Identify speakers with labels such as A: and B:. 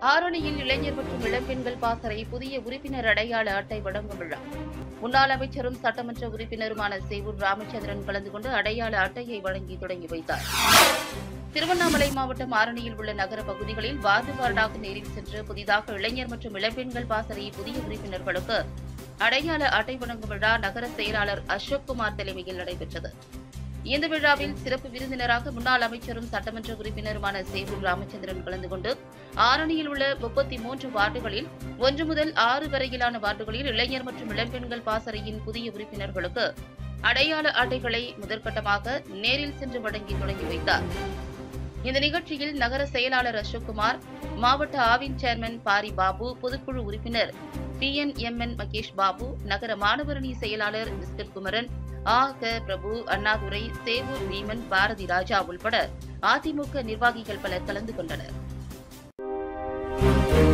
A: ஆரணியில் இளைஞர் மற்றும் இளம்பெண்கள் பாசறை புதிய உறுப்பினர் அடையாள அட்டை வழங்கும் விழா முன்னாள் அமைச்சரும் சட்டமன்ற உறுப்பினருமான சேவூர் ராமச்சந்திரன் கலந்து கொண்டு அடையாள அட்டையை வழங்கி தொடங்கி வைத்தார் திருவண்ணாமலை மாவட்டம் ஆரணியில் உள்ள நகர பகுதிகளில் வார்டு வார்டாக நேரில் சென்று புதிதாக இளைஞர் மற்றும் இளம்பெண்கள் பாசறை புதிய உறுப்பினர்களுக்கு அடையாள அட்டை வழங்கும் விழா நகர செயலாளர் அசோக்குமார் தலைமையில் நடைபெற்றது இந்த விழாவில் சிறப்பு விருந்தினராக முன்னாள் அமைச்சரும் சட்டமன்ற உறுப்பினருமான சேவூர் ராமச்சந்திரன் கலந்து கொண்டு ஆரணியில் உள்ள முப்பத்தி மூன்று வார்டுகளில் ஒன்று முதல் ஆறு வரையிலான வார்டுகளில் இளைஞர் மற்றும் இளம்பெண்கள் பாசறையின் புதிய உறுப்பினர்களுக்கு அடையாள அட்டைகளை முதற்கட்டமாக நேரில் சென்று வழங்கி தொடங்கி வைத்தார் இந்த நிகழ்ச்சியில் நகர செயலாளர் அசோக்குமார் மாவட்ட ஆவின் சேர்மன் பாரி பாபு பொதுக்குழு உறுப்பினர் B N M N Mahesh Babu நகர மாணவரணி செயலாளர் மிஸ்டர் குமரன் ஆ க பிரபு அண்ணாதுரை சேவூர் பீமன் பாரதி ராஜா உள்பட அதிமுக நிர்வாகிகள் பலர் கலந்து கொண்டனர்